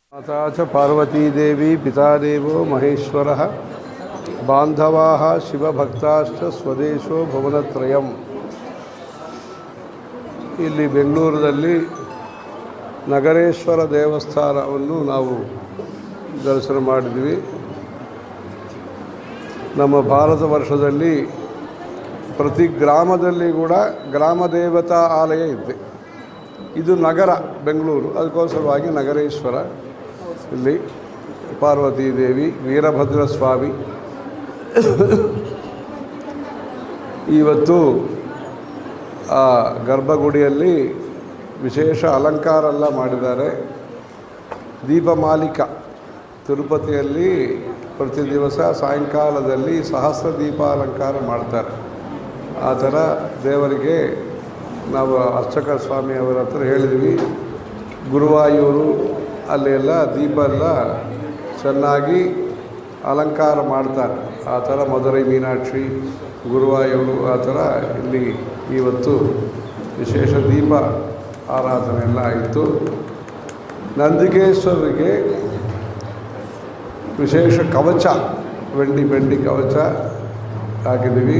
माता च पार्वतीदेवी पितादेवो महेश्वरः बान्धवाः ಶಿವಭಕ್ತಾಶ್ಚ ಸ್ವದೇಶೋ ಭುವನತ್ರಯಂ ಇಲ್ಲಿ ಬೆಂಗಳೂರಿನಲ್ಲಿ ನಗರೇಶ್ವರ ದೇವಸ್ಥಾನವನ್ನು ನಾವು ದರ್ಶನ ಮಾಡಿದ್ವಿ ನಮ್ಮ ಭಾರತ ವರ್ಷದಲ್ಲಿ ಪ್ರತಿ ಗ್ರಾಮದಲ್ಲಿ ಕೂಡ ಗ್ರಾಮ ದೇವತಾ ಆಲಯ ಇದೆ ಇದು ನಗರ ಬೆಂಗಳೂರು ಅದಕ್ಕೋಸ್ಕರವಾಗಿ ನಗರೇಶ್ವರ ಇಲ್ಲಿ ಪಾರ್ವತೀ ದೇವಿ ವೀರಭದ್ರ ಸ್ವಾಮಿ ಇವತ್ತು ಆ ಗರ್ಭಗುಡಿಯಲ್ಲಿ ವಿಶೇಷ ಅಲಂಕಾರ ಎಲ್ಲ ಮಾಡಿದ್ದಾರೆ ದೀಪಮಾಲಿಕ ತಿರುಪತಿಯಲ್ಲಿ ಪ್ರತಿ ದಿವಸ ಸಾಯಂಕಾಲದಲ್ಲಿ ಸಹಸ್ರ ದೀಪ ಅಲಂಕಾರ ಮಾಡ್ತಾರೆ ಆ ಥರ ದೇವರಿಗೆ ನಾವು ಅರ್ಚಕ ಸ್ವಾಮಿಯವರ ಹತ್ರ ಹೇಳಿದ್ವಿ ಗುರುವಾಯೂರು ಅಲ್ಲೆಲ್ಲ ದೀಪ ಎಲ್ಲ ಚೆನ್ನಾಗಿ ಅಲಂಕಾರ ಮಾಡ್ತಾರೆ ಆ ಥರ ಮಧುರೈ ಮೀನಾಕ್ಷಿ ಗುರುವಾಯೂರು ಆ ಥರ ಇಲ್ಲಿ ಇವತ್ತು ವಿಶೇಷ ದೀಪ ಆರಾಧನೆ ಎಲ್ಲ ಆಯಿತು ನಂದಿಕೇಶ್ವರಿಗೆ ವಿಶೇಷ ಕವಚ ಬೆಂಡಿ ಬೆಂಡಿ ಕವಚ ಹಾಕಿದ್ದೀವಿ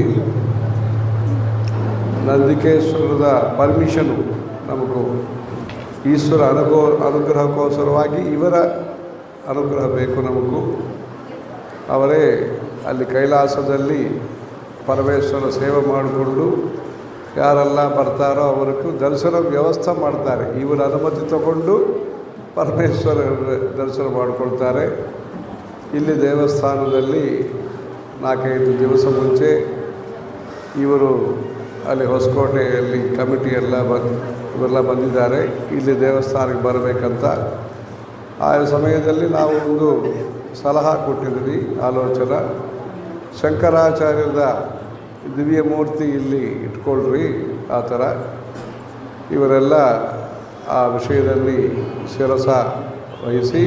ನಂದಿಕೇಶ್ವರದ ಪರ್ಮಿಷನು ನಮಗೂ ಈಶ್ವರ ಅನುಗೋ ಅನುಗ್ರಹಕ್ಕೋಸ್ಕರವಾಗಿ ಇವರ ಅನುಗ್ರಹ ಬೇಕು ನಮಗೂ ಅವರೇ ಅಲ್ಲಿ ಕೈಲಾಸದಲ್ಲಿ ಪರಮೇಶ್ವರ ಸೇವೆ ಮಾಡಿಕೊಂಡು ಯಾರೆಲ್ಲ ಬರ್ತಾರೋ ಅವರಿಗೂ ದರ್ಶನ ವ್ಯವಸ್ಥೆ ಮಾಡ್ತಾರೆ ಇವರ ಅನುಮತಿ ತಗೊಂಡು ಪರಮೇಶ್ವರ ದರ್ಶನ ಮಾಡಿಕೊಳ್ತಾರೆ ಇಲ್ಲಿ ದೇವಸ್ಥಾನದಲ್ಲಿ ನಾಲ್ಕೈದು ದಿವಸ ಮುಂಚೆ ಇವರು ಅಲ್ಲಿ ಹೊಸಕೋಟೆಯಲ್ಲಿ ಕಮಿಟಿ ಎಲ್ಲ ಬಂದು ಇವೆಲ್ಲ ಬಂದಿದ್ದಾರೆ ಇಲ್ಲಿ ದೇವಸ್ಥಾನಕ್ಕೆ ಬರಬೇಕಂತ ಆ ಸಮಯದಲ್ಲಿ ನಾವು ಒಂದು ಸಲಹಾ ಕೊಟ್ಟಿದ್ವಿ ಆಲೋಚನೆ ಶಂಕರಾಚಾರ್ಯರ ದಿವ್ಯ ಮೂರ್ತಿ ಇಲ್ಲಿ ಇಟ್ಕೊಳ್ರಿ ಆ ಥರ ಇವರೆಲ್ಲ ಆ ವಿಷಯದಲ್ಲಿ ಶಿರಸ ವಹಿಸಿ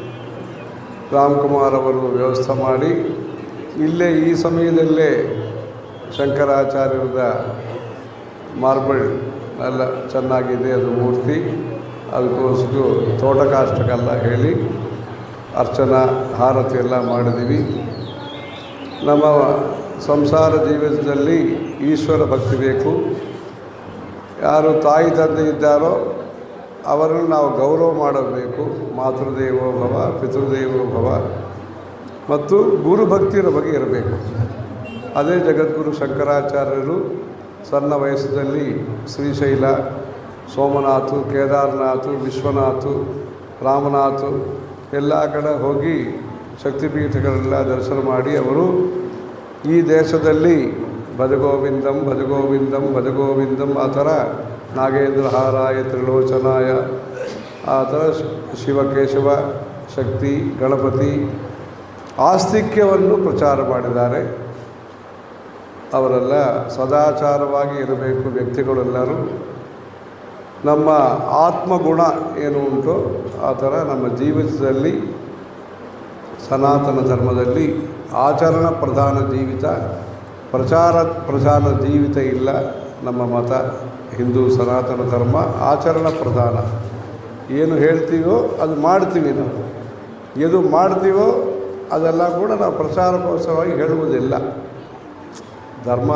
ರಾಮ್ಕುಮಾರ್ ಅವರು ವ್ಯವಸ್ಥೆ ಮಾಡಿ ಇಲ್ಲೇ ಈ ಸಮಯದಲ್ಲೇ ಶಂಕರಾಚಾರ್ಯರದ ಮಾರ್ಬಲ್ ಎಲ್ಲ ಚೆನ್ನಾಗಿದೆ ಅದು ಮೂರ್ತಿ ಅದಕ್ಕೋಸ್ಕರ ತೋಟಕಾಷ್ಟಕ್ಕೆಲ್ಲ ಹೇಳಿ ಅರ್ಚನಾ ಹಾರತಿ ಎಲ್ಲ ಮಾಡಿದ್ದೀವಿ ನಮ್ಮ ಸಂಸಾರ ಜೀವಿತದಲ್ಲಿ ಈಶ್ವರ ಭಕ್ತಿ ಬೇಕು ಯಾರು ತಾಯಿ ತಂದೆ ಇದ್ದಾರೋ ಅವರನ್ನು ನಾವು ಗೌರವ ಮಾಡಬೇಕು ಮಾತೃದೇವೋ ಭವ ಪಿತೃದೇವೋ ಭವ ಮತ್ತು ಗುರುಭಕ್ತಿಯ ಬಗ್ಗೆ ಇರಬೇಕು ಅದೇ ಜಗದ್ಗುರು ಶಂಕರಾಚಾರ್ಯರು ಸಣ್ಣ ವಯಸ್ಸಲ್ಲಿ ಶ್ರೀಶೈಲ ಸೋಮನಾಥು ಕೇದಾರನಾಥು ವಿಶ್ವನಾಥು ರಾಮನಾಥು ಎಲ್ಲ ಕಡೆ ಹೋಗಿ ಶಕ್ತಿಪೀಠಗಳೆಲ್ಲ ದರ್ಶನ ಮಾಡಿ ಅವರು ಈ ದೇಶದಲ್ಲಿ ಭಜಗೋವಿಂದಂ ಭಜಗೋವಿಂದಂ ಭಜಗೋವಿಂದಂ ಆ ಥರ ನಾಗೇಂದ್ರ ಹಾರಾಯ ತ್ರಿಲೋಚನಾಯ ಆ ಥರ ಶಿವಕೇಶವ ಶಕ್ತಿ ಗಣಪತಿ ಆಸ್ತಿಕ್ಯವನ್ನು ಪ್ರಚಾರ ಮಾಡಿದ್ದಾರೆ ಅವರೆಲ್ಲ ಸದಾಚಾರವಾಗಿ ಇರಬೇಕು ವ್ಯಕ್ತಿಗಳೆಲ್ಲರೂ ನಮ್ಮ ಆತ್ಮಗುಣ ಏನು ಉಂಟು ಆ ಥರ ನಮ್ಮ ಜೀವಿತದಲ್ಲಿ ಸನಾತನ ಧರ್ಮದಲ್ಲಿ ಆಚರಣ ಪ್ರಧಾನ ಜೀವಿತ ಪ್ರಚಾರ ಪ್ರಧಾನ ಜೀವಿತ ಇಲ್ಲ ನಮ್ಮ ಮತ ಹಿಂದೂ ಸನಾತನ ಧರ್ಮ ಆಚರಣ ಪ್ರಧಾನ ಏನು ಹೇಳ್ತೀವೋ ಅದು ಮಾಡ್ತೀವಿ ನಾವು ಎದು ಮಾಡ್ತೀವೋ ಅದೆಲ್ಲ ಕೂಡ ನಾವು ಪ್ರಚಾರಕ್ಕೋಸ್ಕರವಾಗಿ ಹೇಳುವುದಿಲ್ಲ ಧರ್ಮ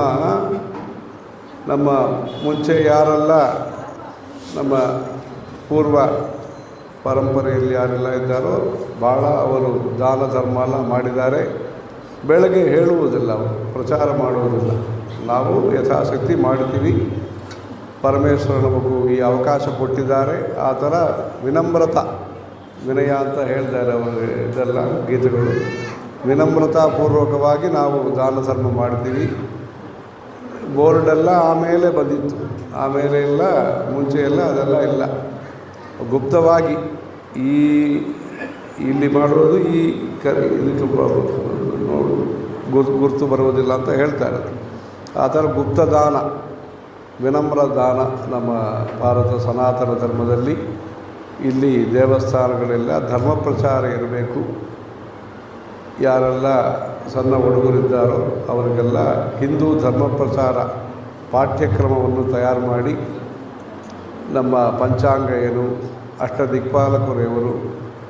ನಮ್ಮ ಮುಂಚೆ ಯಾರೆಲ್ಲ ನಮ್ಮ ಪೂರ್ವ ಪರಂಪರೆಯಲ್ಲಿ ಯಾರೆಲ್ಲ ಇದ್ದಾರೋ ಭಾಳ ಅವರು ದಾನ ಧರ್ಮ ಎಲ್ಲ ಮಾಡಿದ್ದಾರೆ ಬೆಳಗ್ಗೆ ಹೇಳುವುದಿಲ್ಲ ಅವರು ಪ್ರಚಾರ ಮಾಡುವುದಿಲ್ಲ ನಾವು ಯಥಾಶಕ್ತಿ ಮಾಡ್ತೀವಿ ಪರಮೇಶ್ವರ ನಮಗೂ ಈ ಅವಕಾಶ ಕೊಟ್ಟಿದ್ದಾರೆ ಆ ಥರ ವಿನಮ್ರತ ವಿನಯ ಅಂತ ಹೇಳ್ತಾರೆ ಅವರು ಇದೆಲ್ಲ ಗೀತೆಗಳು ವಿನಮ್ರತಾಪೂರ್ವಕವಾಗಿ ನಾವು ದಾನ ಧರ್ಮ ಮಾಡ್ತೀವಿ ಬೋರ್ಡೆಲ್ಲ ಆಮೇಲೆ ಬಂದಿತ್ತು ಆಮೇಲೆ ಎಲ್ಲ ಮುಂಚೆ ಎಲ್ಲ ಅದೆಲ್ಲ ಇಲ್ಲ ಗುಪ್ತವಾಗಿ ಈ ಇಲ್ಲಿ ಮಾಡೋದು ಈ ಕ ಇದಕ್ಕೆ ನೋಡು ಗುರ್- ಗುರ್ತು ಬರುವುದಿಲ್ಲ ಅಂತ ಹೇಳ್ತಾರೆ ಆ ಥರ ಗುಪ್ತ ದಾನ ವಿನಮ್ರ ದಾನ ನಮ್ಮ ಭಾರತ ಸನಾತನ ಧರ್ಮದಲ್ಲಿ ಇಲ್ಲಿ ದೇವಸ್ಥಾನಗಳೆಲ್ಲ ಧರ್ಮ ಪ್ರಚಾರ ಇರಬೇಕು ಯಾರೆಲ್ಲ ಸಣ್ಣ ಹುಡುಗರಿದ್ದಾರೋ ಅವರಿಗೆಲ್ಲ ಹಿಂದೂ ಧರ್ಮ ಪ್ರಚಾರ ಪಾಠ್ಯಕ್ರಮವನ್ನು ತಯಾರು ಮಾಡಿ ನಮ್ಮ ಪಂಚಾಂಗ ಏನು ಅಷ್ಟದಿಕ್ಪಾಲಕರು ಇವರು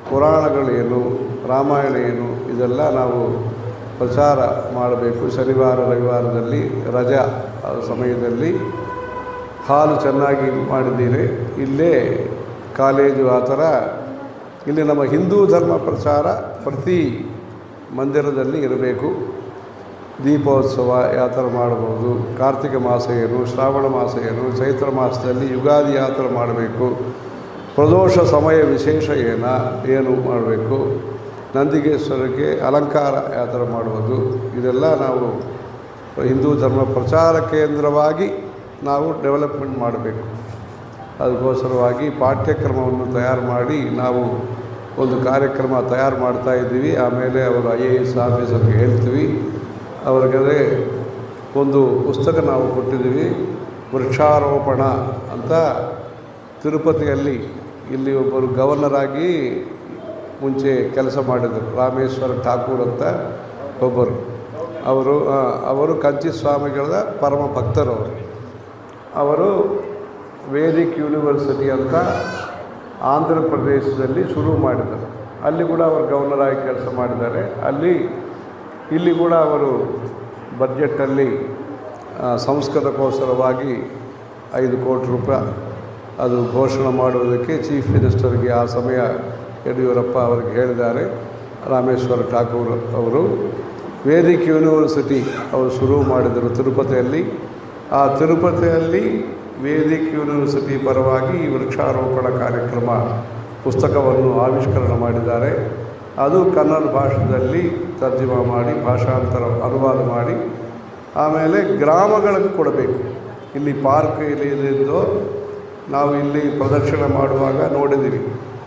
ಪುರಾಣಗಳೇನು ರಾಮಾಯಣ ಏನು ಇದೆಲ್ಲ ನಾವು ಪ್ರಚಾರ ಮಾಡಬೇಕು ಶನಿವಾರ ರವಿವಾರದಲ್ಲಿ ರಜಾ ಆ ಸಮಯದಲ್ಲಿ ಹಾಲು ಚೆನ್ನಾಗಿ ಮಾಡಿದ್ದೀರಿ ಇಲ್ಲೇ ಕಾಲೇಜು ಆ ಥರ ಇಲ್ಲಿ ನಮ್ಮ ಹಿಂದೂ ಧರ್ಮ ಪ್ರಚಾರ ಪ್ರತಿ ಮಂದಿರದಲ್ಲಿ ಇರಬೇಕು ದೀಪೋತ್ಸವ ಯಾವ ಥರ ಮಾಡ್ಬೋದು ಕಾರ್ತಿಕ ಮಾಸ ಏನು ಶ್ರಾವಣ ಮಾಸ ಏನು ಚೈತ್ರ ಮಾಸದಲ್ಲಿ ಯುಗಾದಿ ಯಾವ ಥರ ಮಾಡಬೇಕು ಪ್ರದೋಷ ಸಮಯ ವಿಶೇಷ ಏನ ಏನು ಮಾಡಬೇಕು ನಂದಿಗೇಶ್ವರಕ್ಕೆ ಅಲಂಕಾರ ಯಾವ ಥರ ಮಾಡ್ಬೋದು ಇದೆಲ್ಲ ನಾವು ಹಿಂದೂ ಧರ್ಮ ಪ್ರಚಾರ ಕೇಂದ್ರವಾಗಿ ನಾವು ಡೆವಲಪ್ಮೆಂಟ್ ಮಾಡಬೇಕು ಅದಕ್ಕೋಸ್ಕರವಾಗಿ ಪಾಠ್ಯಕ್ರಮವನ್ನು ತಯಾರು ಮಾಡಿ ನಾವು ಒಂದು ಕಾರ್ಯಕ್ರಮ ತಯಾರು ಮಾಡ್ತಾ ಇದ್ದೀವಿ ಆಮೇಲೆ ಅವರು ಐ ಎ ಎಸ್ ಆಫೀಸರ್ಗೆ ಹೇಳ್ತೀವಿ ಅವ್ರಿಗೆ ಒಂದು ಪುಸ್ತಕ ನಾವು ಕೊಟ್ಟಿದ್ದೀವಿ ವೃಕ್ಷಾರೋಪಣ ಅಂತ ತಿರುಪತಿಯಲ್ಲಿ ಇಲ್ಲಿ ಒಬ್ಬರು ಗವರ್ನರ್ ಆಗಿ ಮುಂಚೆ ಕೆಲಸ ಮಾಡಿದರು ರಾಮೇಶ್ವರ ಠಾಕೂರ್ ಅಂತ ಒಬ್ಬರು ಅವರು ಆ, ಅವರು ಕಂಚಿ ಸ್ವಾಮಿಗಳ ಪರಮ ಭಕ್ತರು ಅವರು ಅವರು ವೇದಿಕ್ ಯೂನಿವರ್ಸಿಟಿ ಅಂತ ಆಂಧ್ರ ಪ್ರದೇಶದಲ್ಲಿ ಶುರು ಮಾಡಿದರು ಅಲ್ಲಿ ಕೂಡ ಅವರು ಗವರ್ನರ್ ಆಗಿ ಕೆಲಸ ಮಾಡಿದ್ದಾರೆ ಅಲ್ಲಿ ಇಲ್ಲಿ ಕೂಡ ಅವರು ಬಡ್ಜೆಟ್ಟಲ್ಲಿ ಆ, ಸಂಸ್ಕೃತಕ್ಕೋಸ್ಕರವಾಗಿ ಐದು ಕೋಟಿ ರೂಪಾಯಿ ಅದು ಘೋಷಣೆ ಮಾಡುವುದಕ್ಕೆ ಚೀಫ್ ಮಿನಿಸ್ಟರ್ಗೆ ಆ ಸಮಯ ಯಡಿಯೂರಪ್ಪ ಅವರಿಗೆ ಹೇಳಿದ್ದಾರೆ ರಾಮೇಶ್ವರ ಠಾಕೂರ್ ಅವರು ವೇದಿಕ್ ಯೂನಿವರ್ಸಿಟಿ ಅವರು ಶುರು ಮಾಡಿದರು ತಿರುಪತಿಯಲ್ಲಿ ಆ ತಿರುಪತಿಯಲ್ಲಿ ವೇದಿಕ್ ಯೂನಿವರ್ಸಿಟಿ ಪರವಾಗಿ ಈ ವೃಕ್ಷಾರೋಪಣ ಕಾರ್ಯಕ್ರಮ ಪುಸ್ತಕವನ್ನು ಆವಿಷ್ಕರಣ ಮಾಡಿದ್ದಾರೆ ಅದು ಕನ್ನಡ ಭಾಷೆಯಲ್ಲಿ ತರ್ಜುಮಾ ಮಾಡಿ ಭಾಷಾಂತರ ಅನುವಾದ ಮಾಡಿ ಆಮೇಲೆ ಗ್ರಾಮಗಳಿಗೆ ಕೊಡಬೇಕು ಇಲ್ಲಿ ಪಾರ್ಕ್ ಇಲ್ಲಿ ಇದ್ದು ನಾವು ಇಲ್ಲಿ ಪ್ರದಕ್ಷಿಣೆ ಮಾಡುವಾಗ ನೋಡಿದ್ದೀವಿ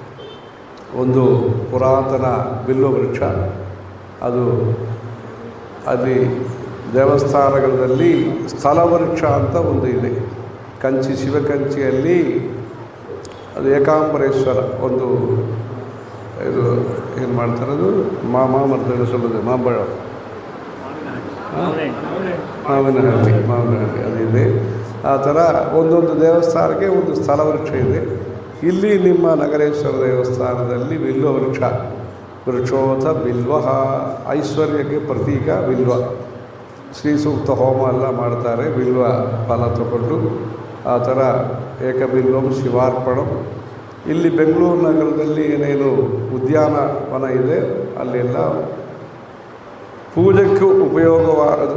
ಒಂದು ಪುರಾತನ ಬಿಲ್ಲು ವೃಕ್ಷ ಅದು ಅಲ್ಲಿ ದೇವಸ್ಥಾನಗಳಲ್ಲಿ ಸ್ಥಳ ವೃಕ್ಷ ಅಂತ ಒಂದು ಇದೆ ಕಂಚಿ ಶಿವಕಂಚಿಯಲ್ಲಿ ಅದು ಏಕಾಂಬರೇಶ್ವರ ಒಂದು ಇದು ಏನು ಮಾಡ್ತಾರೆ ಅದು ಮಾಮರ್ದ ಸೊಲ್ಲದು ಮಾಂಬಳ ಮಾವಿನಹಳ್ಳಿ ಮಾವಿನಹಳ್ಳಿ ಅದು ಇದೆ ಆ ಥರ ಒಂದೊಂದು ದೇವಸ್ಥಾನಕ್ಕೆ ಒಂದು ಸ್ಥಳ ವೃಕ್ಷ ಇದೆ ಇಲ್ಲಿ ನಿಮ್ಮ ನಗರೇಶ್ವರ ದೇವಸ್ಥಾನದಲ್ಲಿ ಬಿಲ್ವ ವೃಕ್ಷ ವೃಕ್ಷೋಥ ಬಿಲ್ವ ಐಶ್ವರ್ಯಕ್ಕೆ ಪ್ರತೀಕ ಬಿಲ್ವ ಶ್ರೀ ಸೂಕ್ತ ಹೋಮ ಎಲ್ಲ ಮಾಡ್ತಾರೆ ಬಿಲ್ವ ಫಲ ತಗೊಂಡು ಆ ಥರ ಏಕಬಿಲ್ವಂ ಶಿವಾರ್ಪಣಂ ಇಲ್ಲಿ ಬೆಂಗಳೂರು ನಗರದಲ್ಲಿ ಏನೇನು ಉದ್ಯಾನವನ ಇದೆ ಅಲ್ಲೆಲ್ಲ ಪೂಜೆಗೂ ಉಪಯೋಗವಾದ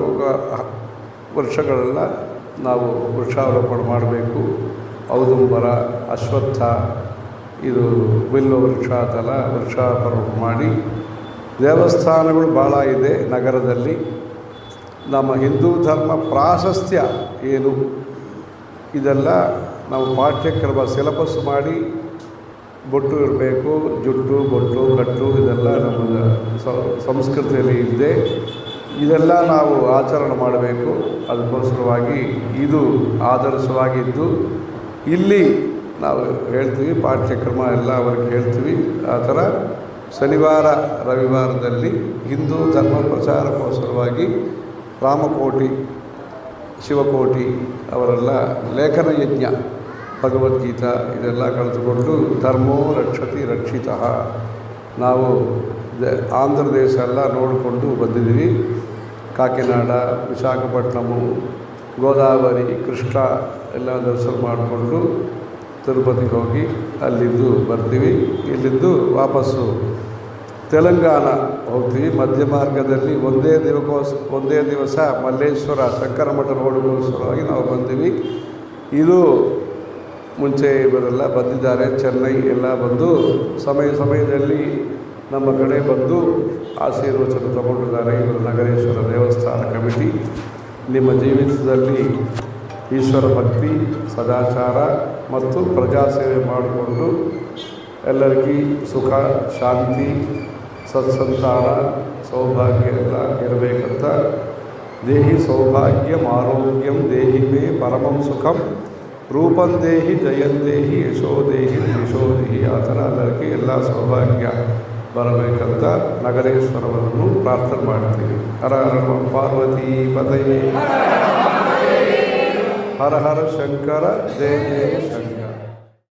ವೃಕ್ಷಗಳೆಲ್ಲ ನಾವು ವೃಕ್ಷಾರೋಪಣೆ ಮಾಡಬೇಕು ಔದುಂಬರ ಅಶ್ವತ್ಥ ಇದು ಬಿಲ್ವ ವೃಕ್ಷ ಅದೆಲ್ಲ ವೃಕ್ಷಾರೋಪಣೆ ಮಾಡಿ ದೇವಸ್ಥಾನಗಳು ಭಾಳ ಇದೆ ನಗರದಲ್ಲಿ ನಮ್ಮ ಹಿಂದೂ ಧರ್ಮ ಪ್ರಾಶಸ್ತ್ಯ ಏನು ಇದೆಲ್ಲ ನಾವು ಪಾಠ್ಯಕ್ರಮ ಸಿಲಬಸ್ ಮಾಡಿ ಬೊಟ್ಟು ಇರಬೇಕು ಜುಟ್ಟು ಬೊಟ್ಟು ಕಟ್ಟು ಇದೆಲ್ಲ ನಮ್ಮ ಸ- ಸಂಸ್ಕೃತಿಯಲ್ಲಿ ಇದೆ ಇದೆಲ್ಲ ನಾವು ಆಚರಣೆ ಮಾಡಬೇಕು ಅದಕ್ಕೋಸ್ಕರವಾಗಿ ಇದು ಆದರ್ಶವಾಗಿದ್ದು ಇಲ್ಲಿ ನಾವು ಹೇಳ್ತೀವಿ ಪಾಠ್ಯಕ್ರಮ ಎಲ್ಲ ಅವ್ರಿಗೆ ಹೇಳ್ತೀವಿ ಆ ಥರ ಶನಿವಾರ ರವಿವಾರದಲ್ಲಿ ಹಿಂದೂ ಧರ್ಮ ಪ್ರಚಾರಕ್ಕೋಸ್ಕರವಾಗಿ ರಾಮಕೋಟಿ ಶಿವಕೋಟಿ ಅವರೆಲ್ಲ ಲೇಖನ ಯಜ್ಞ ಭಗವದ್ಗೀತಾ ಇದೆಲ್ಲ ಕಳೆದುಕೊಂಡು ಧರ್ಮೋ ರಕ್ಷತಿ ರಕ್ಷಿತ ನಾವು ದ- ಆಂಧ್ರ ದೇಶ ಎಲ್ಲ ನೋಡಿಕೊಂಡು ಬಂದಿದ್ದೀವಿ ಕಾಕಿನಾಡ ವಿಶಾಖಪಟ್ಟಣಮು ಗೋದಾವರಿ ಕೃಷ್ಣ ಎಲ್ಲ ದರ್ಶನ ಮಾಡಿಕೊಂಡು ತಿರುಪತಿಗೆ ಹೋಗಿ ಅಲ್ಲಿದ್ದು ಬರ್ತೀವಿ ಇಲ್ಲಿದ್ದು ವಾಪಸ್ಸು ತೆಲಂಗಾಣ ಹೋಗ್ತೀವಿ ಮಧ್ಯ ಮಾರ್ಗದಲ್ಲಿ ಒಂದೇ ದಿವಕೋಸ್ ಒಂದೇ ದಿವಸ ಮಲ್ಲೇಶ್ವರ ಶಂಕರಮಠ ರೋಡ್ಗೋಸ್ಕರವಾಗಿ ನಾವು ಬಂದೀವಿ ಇದು ಮುಂಚೆ ಇವರೆಲ್ಲ ಬಂದಿದ್ದಾರೆ ಚೆನ್ನೈ ಎಲ್ಲ ಬಂದು ಸಮಯ ಸಮಯದಲ್ಲಿ ನಮ್ಮ ಕಡೆ ಬಂದು ಆಶೀರ್ವಚನ ತಗೊಂಡಿದ್ದಾರೆ ಇವರು ನಗರೇಶ್ವರ ದೇವಸ್ಥಾನ ಕಮಿಟಿ ನಿಮ್ಮ ಜೀವಿತದಲ್ಲಿ ಈಶ್ವರ ಭಕ್ತಿ ಸದಾಚಾರ ಮತ್ತು ಪ್ರಜಾಸೇವೆ ಮಾಡಿಕೊಂಡು ಎಲ್ಲರಿಗೂ ಸುಖ ಶಾಂತಿ ಸತ್ಸಂತಾನ ಸೌಭಾಗ್ಯ ಎಲ್ಲ ಇರಬೇಕಂತ ದೇಹಿ ಸೌಭಾಗ್ಯಂ ಆರೋಗ್ಯಂ ದೇಹಿ ಮೇ ಪರಮಂ ಸುಖಂ ರೂಪಂ ದೇಹಿ ಜಯಂ ದೇಹಿ ಯಶೋ ದೇಹಿ ಯಶೋ ದೇಹಿ ಆ ಥರ ಎಲ್ಲರಿಗೂ ಎಲ್ಲ ಸೌಭಾಗ್ಯ ಬರಬೇಕಂತ ನಗರೇಶ್ವರವನ್ನು ಪ್ರಾರ್ಥನೆ ಮಾಡ್ತೀವಿ ಹರ ಹರ ನಮ ಪಾರ್ವತಿ ಪದಯೇ ಹರ ಹರ ಶಂಕರ ಜಯ ಜಯ ಶಂಕರ